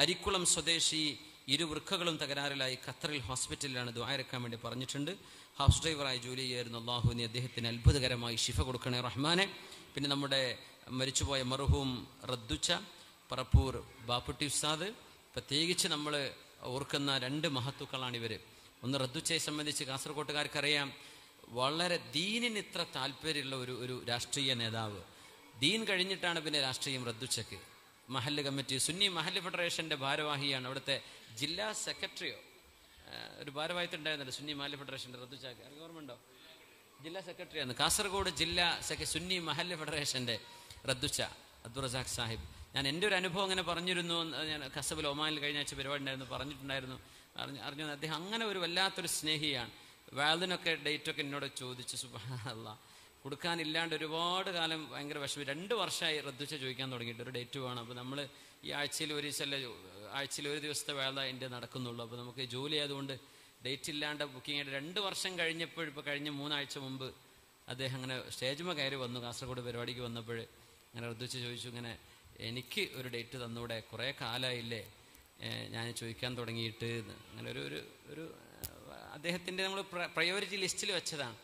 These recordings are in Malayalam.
അരിക്കുളം സ്വദേശി ഇരു വൃക്കകളും തകരാറിലായി ഖത്തറിൽ ഹോസ്പിറ്റലിലാണ് ദ്വായരക്കാൻ വേണ്ടി പറഞ്ഞിട്ടുണ്ട് ഹൗസ് ഡ്രൈവറായി ജോലി ചെയ്യായിരുന്നു അള്ളാഹു നീ അദ്ദേഹത്തിന് അത്ഭുതകരമായി ശിഫ കൊടുക്കണേ റഹ്മാനെ പിന്നെ നമ്മുടെ മരിച്ചുപോയ മർഹൂം റദ്ദുച്ച പറപ്പൂർ ബാപ്പുട്ടി ഉസ്താദ് പ്രത്യേകിച്ച് നമ്മൾ ഓർക്കുന്ന രണ്ട് മഹത്തുക്കളാണ് ഇവർ ഒന്ന് റദ്ദുച്ചയെ സംബന്ധിച്ച് കാസർഗോട്ടുകാർക്കറിയാം വളരെ ദീനിന് ഇത്ര താല്പര്യമുള്ള ഒരു ഒരു രാഷ്ട്രീയ നേതാവ് ദീൻ കഴിഞ്ഞിട്ടാണ് പിന്നെ രാഷ്ട്രീയം റദ്ദുച്ചക്ക് മഹല്ല് കമ്മിറ്റി സുന്നി മഹല്ല് ഫെഡറേഷൻ്റെ ഭാരവാഹിയാണ് അവിടുത്തെ ജില്ലാ സെക്രട്ടറിയോ ആ, ഒരു ഭാരവാഹിത്വം ഉണ്ടായിരുന്നല്ലോ സുന്നി മഹല്ല് ഫെഡറേഷൻ്റെ റദ്ദുച്ചാക്ക് അറിയാൻ ഓർമ്മയുണ്ടോ ജില്ലാ സെക്രട്ടറിയാണ് കാസർഗോഡ് ജില്ലാ സെക്ര സുന്നി മഹല്ല് ഫെഡറേഷൻ്റെ റദ്ദുച്ച അബ്ദുൾ റസാഖ് സാഹിബ് ഞാൻ എൻ്റെ ഒരു അനുഭവം അങ്ങനെ പറഞ്ഞിരുന്നു എന്ന് ഞാൻ കസബിൽ ഒമാനിൽ കഴിഞ്ഞ ആഴ്ച പരിപാടി ഉണ്ടായിരുന്നു പറഞ്ഞിട്ടുണ്ടായിരുന്നു അറിഞ്ഞു അറിഞ്ഞു അദ്ദേഹം അങ്ങനെ ഒരു വല്ലാത്തൊരു സ്നേഹിയാണ് വാലിനൊക്കെ ഡേറ്റൊക്കെ എന്നോട് ചോദിച്ചു സുബാനല്ല കൊടുക്കാനില്ലാണ്ട് ഒരുപാട് കാലം ഭയങ്കര വിഷമം രണ്ട് വർഷമായി റദ്ദുച്ച ചോദിക്കാൻ തുടങ്ങിയിട്ട് ഒരു ഡേറ്റ് വേണം അപ്പോൾ നമ്മൾ ഈ ആഴ്ചയിൽ ഒരു ദിവസമല്ലേ ആഴ്ചയിൽ ഒരു ദിവസത്തെ വേള എൻ്റെ നടക്കുന്നുള്ളൂ അപ്പോൾ നമുക്ക് ജോലി ആയതുകൊണ്ട് ഡേറ്റ് ഇല്ലാണ്ട് ബുക്കിംഗ് ആയിട്ട് രണ്ട് വർഷം കഴിഞ്ഞപ്പോൾ ഇപ്പോൾ കഴിഞ്ഞ മൂന്നാഴ്ച മുമ്പ് അദ്ദേഹം അങ്ങനെ സ്റ്റേജുമ കയറി വന്നു കാസർഗോഡ് പരിപാടിക്ക് വന്നപ്പോൾ അങ്ങനെ റദ്ദുച്ച് ചോദിച്ചു ഇങ്ങനെ എനിക്ക് ഒരു ഡേറ്റ് തന്നൂടെ കുറേ കാലമായില്ലേ ഏഹ് ഞാൻ ചോദിക്കാൻ തുടങ്ങിയിട്ട് എന്ന്. അങ്ങനെ ഒരു ഒരു ഒരു അദ്ദേഹത്തിൻ്റെ നമ്മൾ പ്രയോറിറ്റി ലിസ്റ്റിൽ വെച്ചതാണ്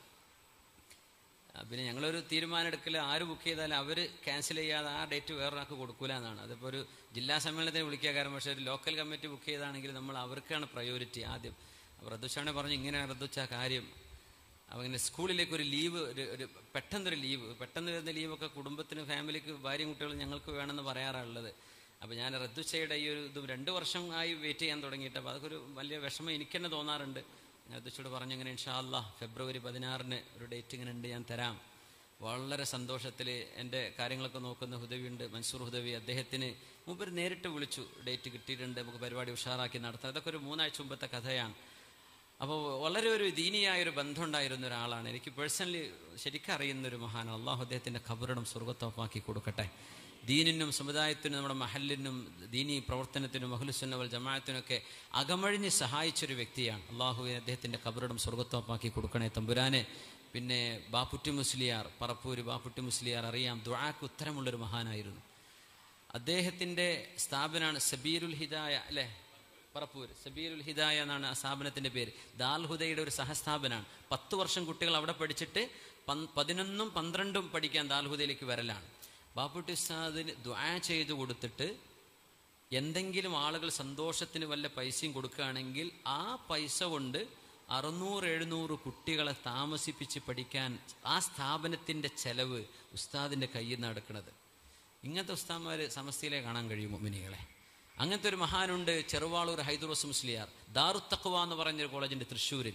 ആ, പിന്നെ ഞങ്ങളൊരു തീരുമാനം എടുക്കൽ ആര് ബുക്ക് ചെയ്താലും അവർ ക്യാൻസൽ ചെയ്യാതെ ആ ഡേറ്റ് വേറൊരാൾക്ക് കൊടുക്കൂല എന്നാണ് അതിപ്പോൾ ഒരു ജില്ലാ സമ്മേളനത്തിന് വിളിക്കുക കാരണം പക്ഷേ ഒരു ലോക്കൽ കമ്മിറ്റി ബുക്ക് ചെയ്താണെങ്കിൽ നമ്മൾ അവർക്കാണ് പ്രയോറിറ്റി ആദ്യം അപ്പോൾ റദ്ദുച്ചാണ് പറഞ്ഞു ഇങ്ങനെയാണ് റദ്ദുച്ച കാര്യം അപ്പോൾ ഇങ്ങനെ സ്കൂളിലേക്ക് ഒരു ലീവ് ഒരു ഒരു പെട്ടെന്നൊരു ലീവ് പെട്ടെന്ന് വരുന്ന ലീവൊക്കെ കുടുംബത്തിന് ഫാമിലിക്ക് ഭാര്യയും കുട്ടികളും ഞങ്ങൾക്ക് വേണമെന്ന് പറയാറുള്ളത് അപ്പോൾ ഞാൻ റദ്ദുച്ചയുടെ ഈ ഒരു ഇത് രണ്ട് വർഷം ആയി വെയിറ്റ് ചെയ്യാൻ തുടങ്ങിയിട്ട് അപ്പോൾ അതൊക്കെ ഒരു വലിയ വിഷമം എനിക്ക് തന്നെ തോന്നാറുണ്ട് ഞാൻ റദ്ദുച്ചോട് പറഞ്ഞു ഇങ്ങനെ ഇൻഷാ അല്ലാ ഫെബ്രുവരി പതിനാറിന് ഒരു ഡേറ്റ് ഇങ്ങനെ ഉണ്ട് ഞാൻ തരാം വളരെ സന്തോഷത്തിൽ എൻ്റെ കാര്യങ്ങളൊക്കെ നോക്കുന്ന ഹുദവിയുണ്ട് മൻസൂർ ഹുദവി അദ്ദേഹത്തിന് മുമ്പ് നേരിട്ട് വിളിച്ചു ഡേറ്റ് കിട്ടിയിട്ടുണ്ട് നമുക്ക് പരിപാടി ഉഷാറാക്കി നടത്താം അതൊക്കെ ഒരു മൂന്നാഴ്ച മുമ്പത്തെ കഥയാണ് അപ്പോൾ വളരെ ഒരു ദീനിയായ ഒരു ബന്ധം ഉണ്ടായിരുന്ന ഒരാളാണ് എനിക്ക് പേഴ്സണലി ശരിക്കും അറിയുന്ന ഒരു മഹാനാണ് അള്ളാഹു അദ്ദേഹത്തിൻ്റെ ഖബറിടം സ്വർഗത്തോപ്പാക്കി കൊടുക്കട്ടെ ദീനിനും സമുദായത്തിനും നമ്മുടെ മഹലിനും ദീനി പ്രവർത്തനത്തിനും മഹുലുസുന്നവൽ ജമാഅത്തിനൊക്കെ അകമഴിഞ്ഞ് സഹായിച്ചൊരു വ്യക്തിയാണ് അള്ളാഹു അദ്ദേഹത്തിൻ്റെ ഖബറിടം സ്വർഗത്തോപ്പാക്കി കൊടുക്കണേ തമ്പുരാനെ പിന്നെ ബാപ്പുട്ടി മുസ്ലിയാർ പറപ്പൂര് ബാപ്പുട്ടി മുസ്ലിയാർ അറിയാം ദുആക്ക് ഉത്തരമുള്ളൊരു മഹാനായിരുന്നു അദ്ദേഹത്തിൻ്റെ സ്ഥാപനമാണ് സബീരുൽ ഹിദായ അല്ലേ പറപ്പൂർ സബീരുൽ ഹിദായ എന്നാണ് ആ സ്ഥാപനത്തിൻ്റെ പേര് ദാൽ ഹുദയുടെ ഒരു സഹസ്ഥാപനമാണ് പത്ത് വർഷം കുട്ടികൾ അവിടെ പഠിച്ചിട്ട് പൻ- പതിനൊന്നും പന്ത്രണ്ടും പഠിക്കാൻ ദാൽ ഹുദയിലേക്ക് വരലാണ് ബാപ്പുട്ടി ഉസ്താദിന് ദ്വാ ചെയ്തു കൊടുത്തിട്ട് എന്തെങ്കിലും ആളുകൾ സന്തോഷത്തിന് വല്ല പൈസയും കൊടുക്കുകയാണെങ്കിൽ ആ പൈസ കൊണ്ട് അറുന്നൂറ് എഴുന്നൂറ് കുട്ടികളെ താമസിപ്പിച്ച് പഠിക്കാൻ ആ സ്ഥാപനത്തിൻ്റെ ചെലവ് ഉസ്താദിൻ്റെ കയ്യിൽ നിന്ന് എടുക്കുന്നത് ഇങ്ങനത്തെ ഉസ്താദ്മാർ സമസ്തയിലെ കാണാൻ കഴിയും മിനികളെ അങ്ങനത്തെ ഒരു മഹാനുണ്ട് ചെറുവാളൂർ ഹൈദുറോസ് മുസ്ലിയാർ ദാറുത്തഖ്വ എന്ന് പറഞ്ഞൊരു കോളേജുണ്ട് തൃശ്ശൂരിൽ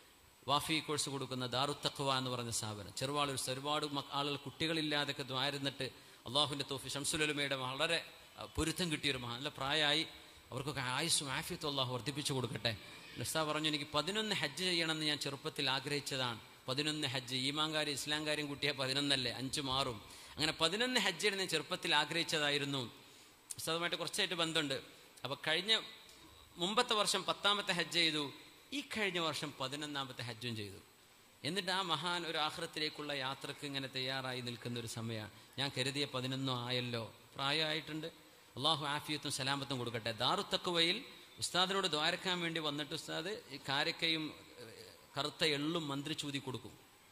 വാഫി കോഴ്സ് കൊടുക്കുന്ന ദാറുത്തഖ്വ എന്ന് പറഞ്ഞ സ്ഥാപനം ചെറുവാളൂർ ഉസ്താദ് ഒരുപാട് മക്ക- ആളുകൾ കുട്ടികളില്ലാതൊക്കെ ദ്വാരുന്നിട്ട് അള്ളാഹുവിൻ്റെ തോഫി ഷംസുലുലമയുടെ വളരെ ആ, പൊരുത്തം കിട്ടിയൊരു മഹാൻ നല്ല പ്രായമായി അവർക്കൊക്കെ ആയുസ്സും ആഫിയത്തും അള്ളാഹു വർദ്ധിപ്പിച്ചു കൊടുക്കട്ടെ ഉസ്താ പറഞ്ഞു എനിക്ക് പതിനൊന്ന് ഹജ്ജ് ചെയ്യണമെന്ന് ഞാൻ ചെറുപ്പത്തിൽ ആഗ്രഹിച്ചതാണ് പതിനൊന്ന് ഹജ്ജ് ഈമാങ്കാരും ഇസ്ലാംകാരും കൂട്ടിയാൽ പതിനൊന്നല്ലേ അഞ്ച് മാറും അങ്ങനെ പതിനൊന്ന് ഹജ്ജ് ചെയ്യണം ഞാൻ ചെറുപ്പത്തിൽ ആഗ്രഹിച്ചതായിരുന്നു ഉസ്താദുമായിട്ട് കുറച്ചായിട്ട് ബന്ധമുണ്ട് അപ്പോൾ കഴിഞ്ഞ മുമ്പത്തെ വർഷം പത്താമത്തെ ഹജ്ജ് ചെയ്തു ഈ കഴിഞ്ഞ വർഷം പതിനൊന്നാമത്തെ ഹജ്ജും ചെയ്തു എന്നിട്ട് ആ മഹാൻ ഒരു ആഹ്റത്തിലേക്കുള്ള യാത്രക്ക് ഇങ്ങനെ തയ്യാറായി നിൽക്കുന്ന ഒരു സമയമാണ് ഞാൻ കരുതിയ പതിനൊന്നോ ആയല്ലോ പ്രായമായിട്ടുണ്ട് അള്ളാഹു ആഫിയത്തും സലാമത്തും കൊടുക്കട്ടെ ദാറുത്തക്കുവയിൽ ഉസ്താദിനോട് ദ്വാരക്കാൻ വേണ്ടി വന്നിട്ട് ഉസ്താദ് ഈ കാരക്കയും ഏഹ്, കറുത്ത എള്ളും മന്ത്രിച്ചൂതി കൊടുക്കും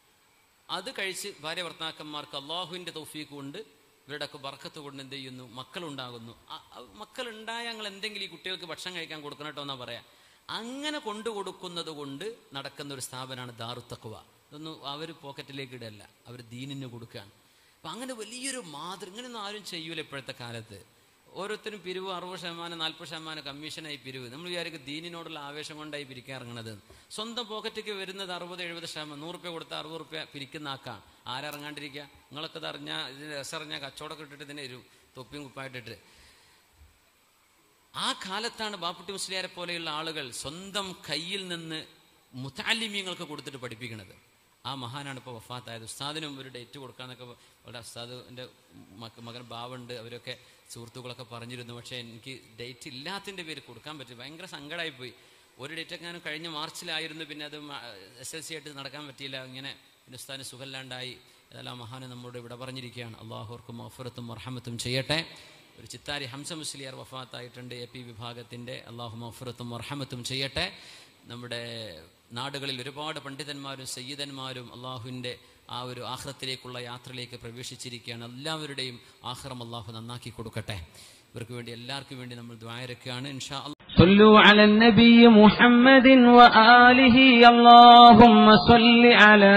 അത് കഴിച്ച് ഭാര്യ ഭർത്താക്കന്മാർക്ക് അള്ളാഹുവിൻ്റെ തൗഫീക്ക് കൊണ്ട് ഇവരുടെയൊക്കെ ബർക്കത്ത് കൊണ്ട് എന്ത് ചെയ്യുന്നു മക്കളുണ്ടാകുന്നു അ- അ- മക്കളുണ്ടായ ഞങ്ങൾ എന്തെങ്കിലും ഈ കുട്ടികൾക്ക് ഭക്ഷണം കഴിക്കാൻ കൊടുക്കണം കേട്ടോ എന്നാ പറയാം അങ്ങനെ കൊണ്ടു കൊടുക്കുന്നത് കൊണ്ട് നടക്കുന്ന ഒരു സ്ഥാപനമാണ് ദാറുത്തക്കുവ ഇതൊന്നും അവർ പോക്കറ്റിലേക്ക് ഇടല്ല അവർ ദീനിന് കൊടുക്കുകയാണ് അപ്പം അങ്ങനെ വലിയൊരു മാതൃ ഇങ്ങനെയൊന്നും ആരും ചെയ്യൂല ഇപ്പോഴത്തെ കാലത്ത് ഓരോരുത്തരും പിരിവ് അറുപത് ശതമാനം നാൽപ്പത് ശതമാനം കമ്മീഷനായി പിരിവ് നമ്മൾ വിചാരിക്കും ദീനിനോടുള്ള ആവേശം കൊണ്ടായി പിരിക്കാൻ ഇറങ്ങണത് സ്വന്തം പോക്കറ്റിലേക്ക് വരുന്നത് അറുപത് എഴുപത് ശതമാനം നൂറ് റുപ്യ കൊടുത്താൽ അറുപത് റുപ്യ പിരിക്കുന്ന ആക്കാം ആരിറങ്ങാണ്ടിരിക്കുക നിങ്ങളൊക്കെ ഇത് അറിഞ്ഞാൽ ഇതിന് രസറിഞ്ഞാൽ കച്ചവടമൊക്കെ ഇട്ടിട്ട് ഇതിനെ വരും തൊപ്പിയും കുപ്പായിട്ടിട്ട് ആ കാലത്താണ് ബാപ്പുട്ടി മുസ്ലിയാരെ പോലെയുള്ള ആളുകൾ സ്വന്തം കയ്യിൽ നിന്ന് മുത്താലിമ്യങ്ങൾക്ക് കൊടുത്തിട്ട് പഠിപ്പിക്കുന്നത് ആ മഹാനാണ് ഇപ്പോൾ വഫാത്തായത് ഉസ്താദിനും ഒരു ഡേറ്റ് കൊടുക്കാന്നൊക്കെ ഇവിടെ ഉസ്താദിൻ്റെ മകൻ ബാവുണ്ട് അവരൊക്കെ സുഹൃത്തുക്കളൊക്കെ പറഞ്ഞിരുന്നു പക്ഷേ എനിക്ക് ഡേറ്റ് ഇല്ലാത്തതിൻ്റെ പേര് കൊടുക്കാൻ പറ്റി ഭയങ്കര സങ്കടമായിപ്പോയി ഒരു ഡേറ്റ് ഒക്കെ ഞാൻ കഴിഞ്ഞ മാർച്ചിലായിരുന്നു പിന്നെ അത് എസ് എൽ സി ആയിട്ട് നടക്കാൻ പറ്റിയില്ല ഇങ്ങനെ പിന്നെ ഉസ്താദിന് സുഖമില്ലാണ്ടായി അതെല്ലാം മഹാന് നമ്മോട് ഇവിടെ പറഞ്ഞിരിക്കുകയാണ് അള്ളാഹുർക്കും മഫറത്തും മർഹമത്തും ചെയ്യട്ടെ ഒരു ചിത്താരി ഹംസ മുസ്ലിയാർ വഫാത്തായിട്ടുണ്ട് എ പി വിഭാഗത്തിൻ്റെ അള്ളാഹു മഫറത്തും വർഹമത്തും ചെയ്യട്ടെ നമ്മുടെ നാടുകളിൽ ഒരുപാട് പണ്ഡിതന്മാരും സയ്യിദന്മാരും അള്ളാഹുവിൻ്റെ ആ ഒരു ആഹ്റത്തിലേക്കുള്ള യാത്രയിലേക്ക് പ്രവേശിച്ചിരിക്കുകയാണ് എല്ലാവരുടെയും ആഹ്റം അള്ളാഹു നന്നാക്കി കൊടുക്കട്ടെ ഇവർക്ക് വേണ്ടി എല്ലാവർക്കും വേണ്ടി നമ്മൾ ദ്വായരൊക്കെയാണ് ഇൻഷാ അല്ലാ صلوا على النبي محمد وآله اللهم صل على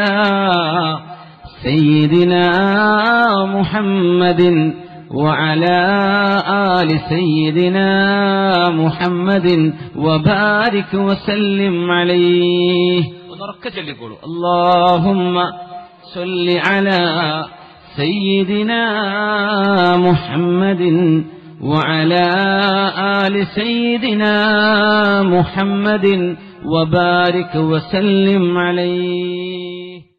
سيدنا محمد وعلى آل سيدنا محمد وبارك وسلم عليه ونركز لقولوا اللهم صل على سيدنا محمد وعلى آل سيدنا محمد وبارك وسلم عليه